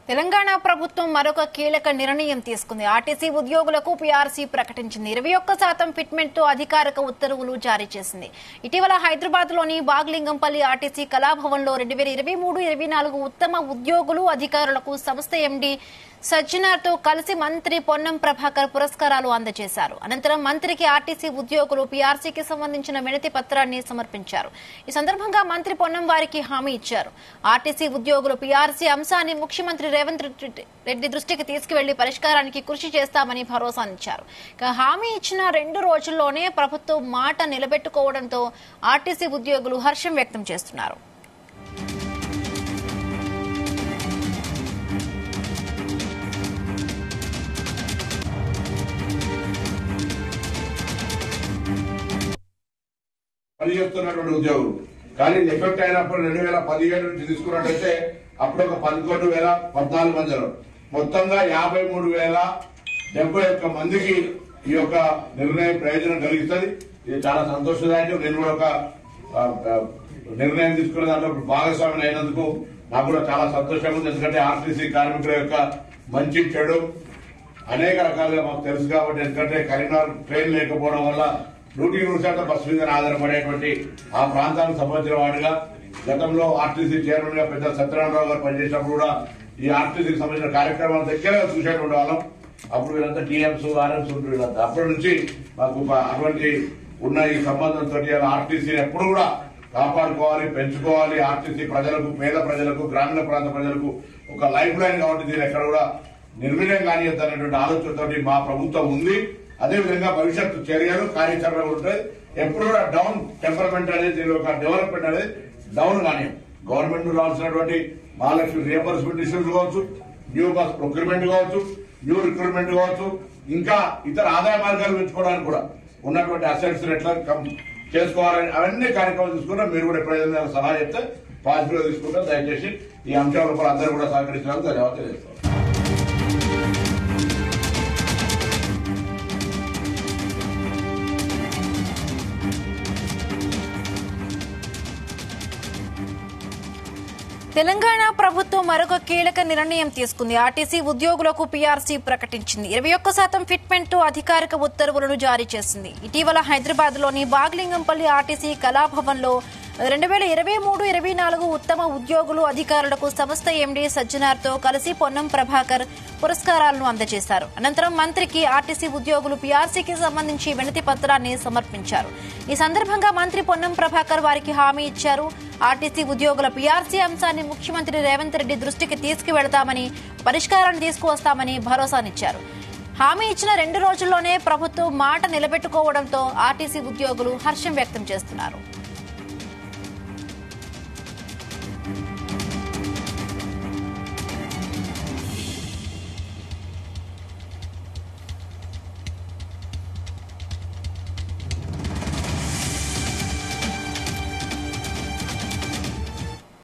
తెలంగాణ ప్రభుత్వం మరొక కీలక నిర్ణయం తీసుకుంది ఆర్టీసీ ఉద్యోగులకు పీఆర్సీ ప్రకటించింది ఇరవై ఒక్క శాతం ఫిట్మెంట్ తో అధికారిక ఉత్తర్వులు జారీ చేసింది ఇటీవల హైదరాబాద్ లోని బాగ్లింగంపల్లి ఆర్టీసీ కళాభవన్ లో రెండు వేల ఇరవై మూడు ఇరవై నాలుగు ఉత్తమ ఉద్యోగులు అధికారులకు సంస్థ ఎండీ సజ్జనార్ తో కలిసి మంత్రి పొన్నం ప్రభాకర్ పురస్కారాలు అందజేశారు అనంతరం మంత్రికి ఆర్టీసీ ఉద్యోగులు పీఆర్సీకి సంబంధించిన వినతి పత్రాన్ని సమర్పించారు ఈ సందర్భంగా మంత్రి పొన్నం వారికి హామీ ఇచ్చారు ఆర్టీసీ ఉద్యోగులు పీఆర్సీ అంశాన్ని ముఖ్యమంత్రి రేవంత్ రెడ్డి- రెడ్డి దృష్టికి తీసుకువెళ్లి పరిష్కారానికి కృషి చేస్తామని భరోసానిచ్చారు ఇక హామీ ఇచ్చిన రెండు రోజుల్లోనే ప్రభుత్వం మాట నిలబెట్టుకోవడంతో ఆర్టీసీ ఉద్యోగులు హర్షం వ్యక్తం చేస్తున్నారు పనిచేస్తున్నటువంటి ఉద్యోగులు కానీ ఇది ఎఫెక్ట్ అయినప్పుడు రెండు వేల పదిహేడు నుంచి తీసుకున్నట్టయితే అప్పుడు ఒక పదకొండు వేల పద్నాలుగు మందిలో మొత్తంగా యాభై మూడు వేల డెబ్బై ఒక్క మందికి ఈ యొక్క నిర్ణయం ప్రయోజనం కలిగిస్తుంది ఇది చాలా సంతోషదాయకం నేను కూడా ఒక ఆ, ఆ, నిర్ణయం తీసుకున్న దాంట్లో భాగస్వామిని అయినందుకు నాకు కూడా చాలా సంతోషంగా ఉంది ఎందుకంటే ఆర్టీసీ కార్మికుల యొక్క మంచి చెడు అనేక రకాలుగా మాకు తెలుసు కాబట్టి ఎందుకంటే కరీంనగర్ ట్రైన్ లేకపోవడం వల్ల డ్యూటీ నూరు శాతం బస్సు మీద ఆధారపడేటువంటి ఆ ప్రాంతానికి సంబంధించిన వాడిగా గతంలో ఆర్టీసీ చైర్మన్ గా పెద్ద సత్యనారాయణరావు గారు పనిచేసినప్పుడు కూడా ఈ ఆర్టీసీకి సంబంధించిన కార్యక్రమాల దగ్గరగా చూసేటువంటి వాళ్ళం అప్పుడు వీళ్ళంతా టీఎంస్ ఆర్ఎంస్ ఉంటుంది వీళ్ళంతా అప్పటి నుంచి మాకు ఒక అటువంటి ఉన్న ఈ సంబంధంతో ఆర్టీసీని ఎప్పుడు కూడా కాపాడుకోవాలి పెంచుకోవాలి ఆర్టీసీ ప్రజలకు పేద ప్రజలకు గ్రామీణ ప్రాంత ప్రజలకు ఒక లైఫ్ లైన్ కాబట్టి దీన్ని ఎక్కడ కూడా నిర్వీర్యం కానియద్దు అనేటువంటి ఆలోచనతో మా ప్రభుత్వం ఉంది అదేవిధంగా భవిష్యత్తు చర్యలు కార్యాచరణ కూడా ఉంటాయి ఎప్పుడు కూడా డౌన్ టెంపర్మెంట్ అనేది దీని యొక్క డెవలప్మెంట్ అనేది డౌన్ కానీ గవర్నమెంట్ రావాల్సినటువంటి మహాలక్ష్మి రియంబర్స్మెంట్ ఇష్యూస్ కావచ్చు న్యూ బస్ ప్రొక్యూర్మెంట్ కావచ్చు న్యూ రిక్రూట్మెంట్ కావచ్చు ఇంకా ఇతర ఆదాయ మార్గాలు పెంచుకోవడానికి కూడా ఉన్నటువంటి అసెట్స్ ఎట్లా కం- చేసుకోవాలని అవన్నీ కార్యక్రమాలు తీసుకున్నా మీరు కూడా ఎప్పుడైనా ఏదైనా సలహా చెప్తే పాజిటివ్ గా తీసుకుంటాం దయచేసి ఈ అంశాల కూడా అందరూ కూడా సహకరించడానికి ధన్యవాదాలు తెలియజేస్తాం తెలంగాణ ప్రభుత్వం మరొక కీలక నిర్ణయం తీసుకుంది ఆర్టీసీ ఉద్యోగులకు పీఆర్సీ ప్రకటించింది ఇరవై ఒక్క శాతం ఫిట్మెంట్ తో అధికారిక ఉత్తర్వులను జారీ చేసింది ఇటీవల హైదరాబాద్ లోని బాగ్లింగంపల్లి ఆర్టీసీ కళాభవన్ లో రెండు వేల ఇరవై మూడు ఇరవై నాలుగు ఉత్తమ ఉద్యోగులు అధికారులకు సంస్థ ఎండీ సజ్జనార్ తో కలిసి పొన్నం ప్రభాకర్ పురస్కారాలను అందజేశారు అనంతరం మంత్రికి ఆర్టీసీ ఉద్యోగులు పీఆర్సీకి సంబంధించి వినతి పత్రాన్ని సమర్పించారు ఈ సందర్భంగా మంత్రి పొన్నం ప్రభాకర్ వారికి హామీ ఇచ్చారు ఆర్టీసీ ఉద్యోగుల పీఆర్సీ అంశాన్ని ముఖ్యమంత్రి రేవంత్ రెడ్డి దృష్టికి తీసుకువెళతామని పరిష్కారాన్ని తీసుకువస్తామని భరోసానిచ్చారు హామీ ఇచ్చిన రెండు రోజుల్లోనే ప్రభుత్వం మాట నిలబెట్టుకోవడంతో ఆర్టీసీ ఉద్యోగులు హర్షం వ్యక్తం చేస్తున్నారు